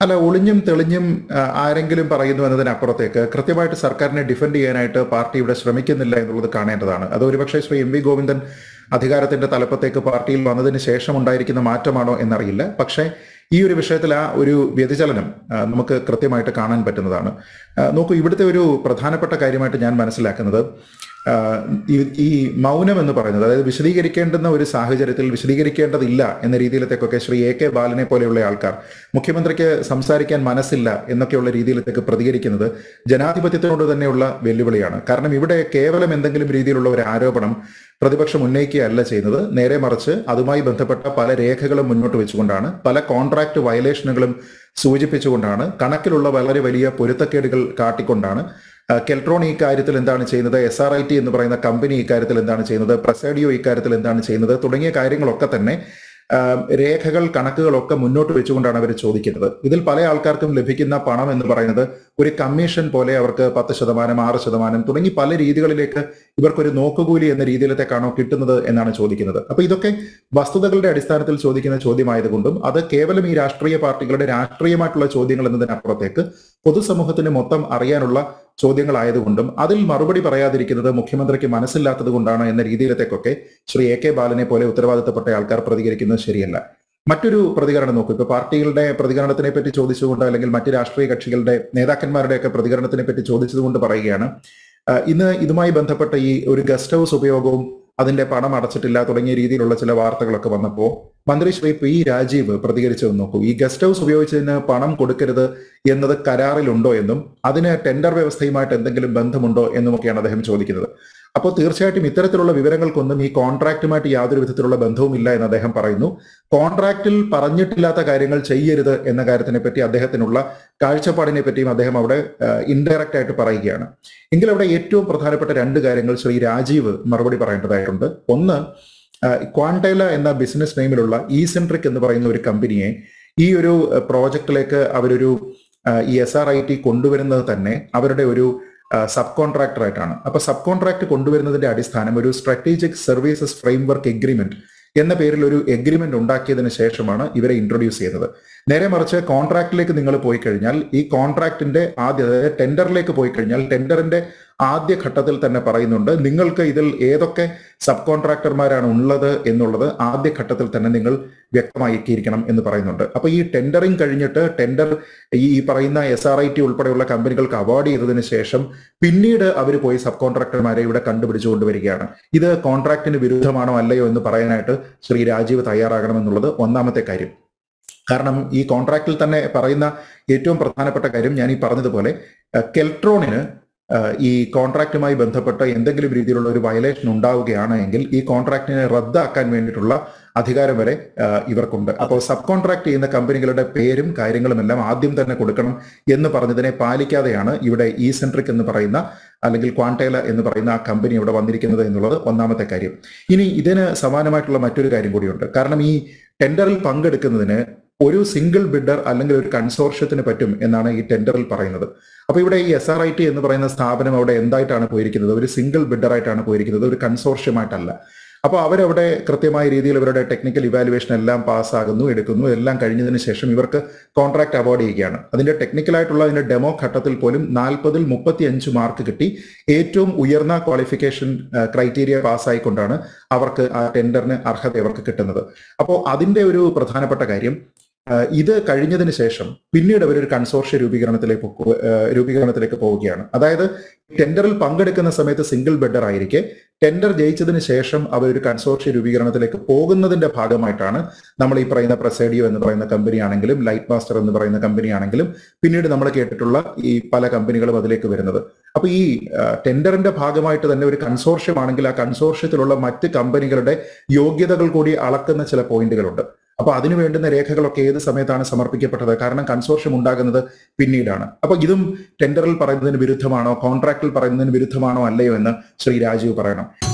അല്ല ഒളിഞ്ഞും തെളിഞ്ഞും ആ, ആരെങ്കിലും പറയുന്നു എന്നതിനപ്പുറത്തേക്ക് കൃത്യമായിട്ട് സർക്കാരിനെ ഡിഫെൻഡ് ചെയ്യാനായിട്ട് പാർട്ടി ഇവിടെ ശ്രമിക്കുന്നില്ല എന്നുള്ളത് കാണേണ്ടതാണ് അത് ഒരുപക്ഷെ ശ്രീ എം വി ഗോവിന്ദൻ അധികാരത്തിന്റെ തലപ്പത്തേക്ക് പാർട്ടിയിൽ വന്നതിന് ശേഷം ഉണ്ടായിരിക്കുന്ന മാറ്റമാണോ എന്നറിയില്ല പക്ഷേ ഈ ഒരു വിഷയത്തിൽ ആ ഒരു വ്യതിചലനം ആ, നമുക്ക് കൃത്യമായിട്ട് കാണാൻ പറ്റുന്നതാണ് ആ, നോക്കൂ ഇവിടുത്തെ ഒരു പ്രധാനപ്പെട്ട കാര്യമായിട്ട് ഞാൻ മനസ്സിലാക്കുന്നത് ആ, ഈ- ഈ മൗനം എന്ന് പറയുന്നത് അതായത് വിശദീകരിക്കേണ്ടുന്ന ഒരു സാഹചര്യത്തിൽ വിശദീകരിക്കേണ്ടതില്ല എന്ന രീതിയിലത്തേക്കൊക്കെ ശ്രീ എ കെ ബാലനെ പോലെയുള്ള ആൾക്കാർ മുഖ്യമന്ത്രിക്ക് സംസാരിക്കാൻ മനസ്സില്ല എന്നൊക്കെയുള്ള രീതിയിലത്തേക്ക് പ്രതികരിക്കുന്നത് ജനാധിപത്യത്തിനോട് തന്നെയുള്ള വെല്ലുവിളിയാണ് കാരണം ഇവിടെ കേവലം എന്തെങ്കിലും രീതിയിലുള്ള ഒരു ആരോപണം പ്രതിപക്ഷം ഉന്നയിക്കുകയല്ല ചെയ്യുന്നത് നേരെ മറിച്ച് അതുമായി ബന്ധപ്പെട്ട പല രേഖകളും മുന്നോട്ട് വെച്ചുകൊണ്ടാണ് പല കോൺട്രാക്ട് വയലേഷനുകളും സൂചിപ്പിച്ചുകൊണ്ടാണ് കണക്കിലുള്ള വളരെ വലിയ പൊരുത്തക്കേടുകൾ കാട്ടിക്കൊണ്ടാണ് ആ, കെൽട്രോൺ ഈ കാര്യത്തിൽ എന്താണ് ചെയ്യുന്നത് എസ് ആർ ഐ ടി എന്ന് പറയുന്ന കമ്പനി ഇക്കാര്യത്തിൽ എന്താണ് ചെയ്യുന്നത് പ്രസേഡിയോ ഇക്കാര്യത്തിൽ എന്താണ് ചെയ്യുന്നത് തുടങ്ങിയ കാര്യങ്ങളൊക്കെ തന്നെ ആ, രേഖകൾ കണക്കുകളൊക്കെ മുന്നോട്ട് വെച്ചുകൊണ്ടാണ് അവർ ചോദിക്കുന്നത് ഇതിൽ പല ആൾക്കാർക്കും ലഭിക്കുന്ന പണം എന്ന് പറയുന്നത് ഒരു കമ്മീഷൻ പോലെ അവർക്ക് പത്ത് ശതമാനം ആറ് ശതമാനം തുടങ്ങി പല രീതികളിലേക്ക് ഇവർക്കൊരു നോക്കുകൂലി എന്ന രീതിയിലത്തേക്കാണോ കിട്ടുന്നത് എന്നാണ് ചോദിക്കുന്നത് അപ്പൊ ഇതൊക്കെ വസ്തുതകളുടെ അടിസ്ഥാനത്തിൽ ചോദിക്കുന്ന ചോദ്യമായതുകൊണ്ടും അത് കേവലം ഈ രാഷ്ട്രീയ പാർട്ടികളുടെ രാഷ്ട്രീയമായിട്ടുള്ള ചോദ്യങ്ങൾ എന്നതിനപ്പുറത്തേക്ക് പൊതുസമൂഹത്തിന് മൊത്തം അറിയാനുള്ള ചോദ്യങ്ങളായതുകൊണ്ടും അതിൽ മറുപടി പറയാതിരിക്കുന്നത് മുഖ്യമന്ത്രിക്ക് മനസ്സില്ലാത്തത് കൊണ്ടാണ് എന്ന രീതിയിലത്തേക്കൊക്കെ ശ്രീ എ കെ ബാലനെ പോലെ ഉത്തരവാദിത്തപ്പെട്ട ആൾക്കാർ പ്രതികരിക്കുന്നത് ശരിയല്ല മറ്റൊരു പ്രതികരണം നോക്കൂ ഇപ്പൊ പാർട്ടികളുടെ പ്രതികരണത്തിനെ പറ്റി ചോദിച്ചുകൊണ്ട് അല്ലെങ്കിൽ മറ്റ് രാഷ്ട്രീയ കക്ഷികളുടെ നേതാക്കന്മാരുടെയൊക്കെ പ്രതികരണത്തിനെ പറ്റി ചോദിച്ചതുകൊണ്ട് പറയുകയാണ് ആ, ഇന്ന് ഇതുമായി ബന്ധപ്പെട്ട ഈ ഒരു ഗസ്റ്റ് ഹൗസ് ഉപയോഗവും അതിന്റെ പണം അടച്ചിട്ടില്ല തുടങ്ങിയ രീതിയിലുള്ള ചില വാർത്തകളൊക്കെ വന്നപ്പോൾ മന്ത്രി ശ്രീ പി രാജീവ് പ്രതികരിച്ചത് നോക്കൂ ഈ ഗസ്റ്റ് ഹൗസ് ഉപയോഗിച്ചതിന് പണം കൊടുക്കരുത് എന്നത് കരാറിലുണ്ടോ എന്നും അതിന് ടെൻഡർ വ്യവസ്ഥയുമായിട്ട് എന്തെങ്കിലും ബന്ധമുണ്ടോ എന്നുമൊക്കെയാണ് അദ്ദേഹം ചോദിക്കുന്നത് അപ്പോൾ തീർച്ചയായിട്ടും ഇത്തരത്തിലുള്ള വിവരങ്ങൾക്കൊന്നും ഈ കോൺട്രാക്റ്റുമായിട്ട് യാതൊരു വിധത്തിലുള്ള ബന്ധവുമില്ല എന്ന് അദ്ദേഹം പറയുന്നു കോൺട്രാക്റ്റിൽ പറഞ്ഞിട്ടില്ലാത്ത കാര്യങ്ങൾ ചെയ്യരുത് എന്ന കാര്യത്തിനെ പറ്റി അദ്ദേഹത്തിനുള്ള കാഴ്ചപ്പാടിനെ പറ്റിയും അദ്ദേഹം അവിടെ ഇൻഡയറക്റ്റ് ആയിട്ട് പറയുകയാണ് എങ്കിൽ അവിടെ ഏറ്റവും പ്രധാനപ്പെട്ട രണ്ട് കാര്യങ്ങൾ ശ്രീ രാജീവ് മറുപടി പറയേണ്ടതായിട്ടുണ്ട് ഒന്ന് ക്വാണ്ടേല എന്ന ബിസിനസ് നെയിമിലുള്ള ഇ സെൻട്രിക് എന്ന് പറയുന്ന ഒരു കമ്പനിയെ ഈ ഒരു പ്രോജക്റ്റിലേക്ക് അവരൊരു ആ, ഈ എസ് ആർ ഐ ടി കൊണ്ടുവരുന്നത് തന്നെ അവരുടെ ഒരു സബ് കോൺട്രാക്ടർ ആയിട്ടാണ് അപ്പൊ സബ് കോൺട്രാക്ട് കൊണ്ടുവരുന്നതിന്റെ അടിസ്ഥാനം ഒരു സ്ട്രാറ്റജിക് സർവീസസ് ഫ്രെയിംവർക്ക് എഗ്രിമെന്റ് എന്ന പേരിൽ ഒരു എഗ്രിമെന്റ് ഉണ്ടാക്കിയതിനു ശേഷമാണ് ഇവരെ ഇൻട്രൊഡ്യൂസ് ചെയ്യുന്നത് നേരെ മറിച്ച് കോൺട്രാക്റ്റിലേക്ക് നിങ്ങൾ പോയി കഴിഞ്ഞാൽ ഈ കോൺട്രാക്ടിന്റെ ആദ്യ അതായത് ടെൻഡറിലേക്ക് പോയി കഴിഞ്ഞാൽ ടെൻഡറിന്റെ ആദ്യ ഘട്ടത്തിൽ തന്നെ പറയുന്നുണ്ട് നിങ്ങൾക്ക് ഇതിൽ ഏതൊക്കെ സബ് കോൺട്രാക്ടർമാരാണ് ഉള്ളത് എന്നുള്ളത് ആദ്യ ഘട്ടത്തിൽ തന്നെ നിങ്ങൾ വ്യക്തമാക്കിയിരിക്കണം എന്ന് പറയുന്നുണ്ട് അപ്പൊ ഈ ടെൻഡറിങ് കഴിഞ്ഞിട്ട് ടെൻഡർ ഈ പറയുന്ന എസ് ആർ ഐ ടി ഉൾപ്പെടെയുള്ള കമ്പനികൾക്ക് അവാർഡ് ചെയ്തതിനു ശേഷം പിന്നീട് അവർ പോയി സബ് കോൺട്രാക്ടർമാരെ ഇവിടെ കണ്ടുപിടിച്ചു കൊണ്ടുവരികയാണ് ഇത് കോൺട്രാക്ടിന് വിരുദ്ധമാണോ അല്ലയോ എന്ന് പറയാനായിട്ട് ശ്രീ രാജീവ് തയ്യാറാകണമെന്നുള്ളത് ഒന്നാമത്തെ കാര്യം കാരണം ഈ കോൺട്രാക്റ്റിൽ തന്നെ പറയുന്ന ഏറ്റവും പ്രധാനപ്പെട്ട കാര്യം ഞാൻ ഈ പറഞ്ഞതുപോലെ അഹ് കെൽട്രോണിന് അഹ് ഈ കോൺട്രാക്റ്റുമായി ബന്ധപ്പെട്ട എന്തെങ്കിലും രീതിയിലുള്ള ഒരു വയലേഷൻ ഉണ്ടാവുകയാണ് എങ്കിൽ ഈ കോൺട്രാക്റ്റിനെ റദ്ദാക്കാൻ വേണ്ടിയിട്ടുള്ള അധികാരം വരെ അഹ് ഇവർക്കുണ്ട് അപ്പോൾ സബ് കോൺട്രാക്ട് ചെയ്യുന്ന കമ്പനികളുടെ പേരും കാര്യങ്ങളും എല്ലാം ആദ്യം തന്നെ കൊടുക്കണം എന്ന് പറഞ്ഞതിനെ പാലിക്കാതെയാണ് ഇവിടെ ഇ സെൻട്രിക് എന്ന് പറയുന്ന അല്ലെങ്കിൽ ക്വാണ്ടേല എന്ന് പറയുന്ന ആ കമ്പനി ഇവിടെ വന്നിരിക്കുന്നത് എന്നുള്ളത് ഒന്നാമത്തെ കാര്യം ഇനി ഇതിന് സമാനമായിട്ടുള്ള മറ്റൊരു കാര്യം കൂടിയുണ്ട് കാരണം ഈ ടെൻഡറിൽ പങ്കെടുക്കുന്നതിന് ഒരു സിംഗിൾ ബിഡർ അല്ലെങ്കിൽ ഒരു കൺസോർഷ്യത്തിന് പറ്റും എന്നാണ് ഈ ടെൻഡറിൽ പറയുന്നത് അപ്പൊ ഇവിടെ ഈ എസ് ആർ ഐ ടി എന്ന് പറയുന്ന സ്ഥാപനം അവിടെ എന്തായിട്ടാണ് പോയിരിക്കുന്നത് ഒരു സിംഗിൾ ബിഡറായിട്ടാണ് പോയിരിക്കുന്നത് ഒരു കൺസോർഷ്യമായിട്ടല്ല അപ്പോൾ അവരവിടെ കൃത്യമായ രീതിയിൽ ഇവരുടെ ടെക്നിക്കൽ ഇവാലുവേഷൻ എല്ലാം പാസ്സാകുന്നു എടുക്കുന്നു എല്ലാം കഴിഞ്ഞതിന് ശേഷം ഇവർക്ക് കോൺട്രാക്ട് അവാർഡ് ചെയ്യുകയാണ് അതിന്റെ ടെക്നിക്കലായിട്ടുള്ള അതിന്റെ ഡെമോ ഘട്ടത്തിൽ പോലും നാൽപ്പതിൽ മുപ്പത്തി അഞ്ച് മാർക്ക് കിട്ടി ഏറ്റവും ഉയർന്ന ക്വാളിഫിക്കേഷൻ ക്രൈറ്റീരിയ പാസ്സായിക്കൊണ്ടാണ് അവർക്ക് ആ ടെൻഡറിന് അർഹത അവർക്ക് കിട്ടുന്നത് അപ്പോൾ അതിന്റെ ഒരു പ്രധാനപ്പെട്ട കാര്യം ആ, ഇത് കഴിഞ്ഞതിന് ശേഷം പിന്നീട് അവരൊരു കൺസോർഷ്യ രൂപീകരണത്തിലേക്ക് പോ- ആ, രൂപീകരണത്തിലേക്ക് പോവുകയാണ് അതായത് ടെൻഡറിൽ പങ്കെടുക്കുന്ന സമയത്ത് സിംഗിൾ ബെഡർ ആയിരിക്കെ ടെൻഡർ ജയിച്ചതിന് ശേഷം അവർ ഒരു കൺസോർഷ്യ രൂപീകരണത്തിലേക്ക് പോകുന്നതിന്റെ ഭാഗമായിട്ടാണ് നമ്മൾ ഈ പറയുന്ന പ്രസേഡിയോ എന്ന് പറയുന്ന കമ്പനി ആണെങ്കിലും ലൈറ്റ് മാസ്റ്റർ എന്ന് പറയുന്ന കമ്പനി ആണെങ്കിലും പിന്നീട് നമ്മൾ കേട്ടിട്ടുള്ള ഈ പല കമ്പനികളും അതിലേക്ക് വരുന്നത് അപ്പൊ ഈ ആ, ടെൻഡറിന്റെ ഭാഗമായിട്ട് തന്നെ ഒരു കൺസോർഷ്യം ആണെങ്കിൽ ആ കൺസോർഷ്യത്തിലുള്ള മറ്റ് കമ്പനികളുടെ യോഗ്യതകൾ കൂടി അളക്കുന്ന ചില പോയിന്റുകളുണ്ട് അപ്പൊ അതിനു വേണ്ടുന്ന രേഖകളൊക്കെ ഏത് സമയത്താണ് സമർപ്പിക്കപ്പെട്ടത് കാരണം കൺസോർഷ്യം ഉണ്ടാകുന്നത് പിന്നീടാണ് അപ്പൊ ഇതും ടെൻഡറിൽ പറയുന്നതിന് വിരുദ്ധമാണോ കോൺട്രാക്റ്റിൽ പറയുന്നതിന് വിരുദ്ധമാണോ അല്ലയോ എന്ന് ശ്രീ രാജീവ് പറയണം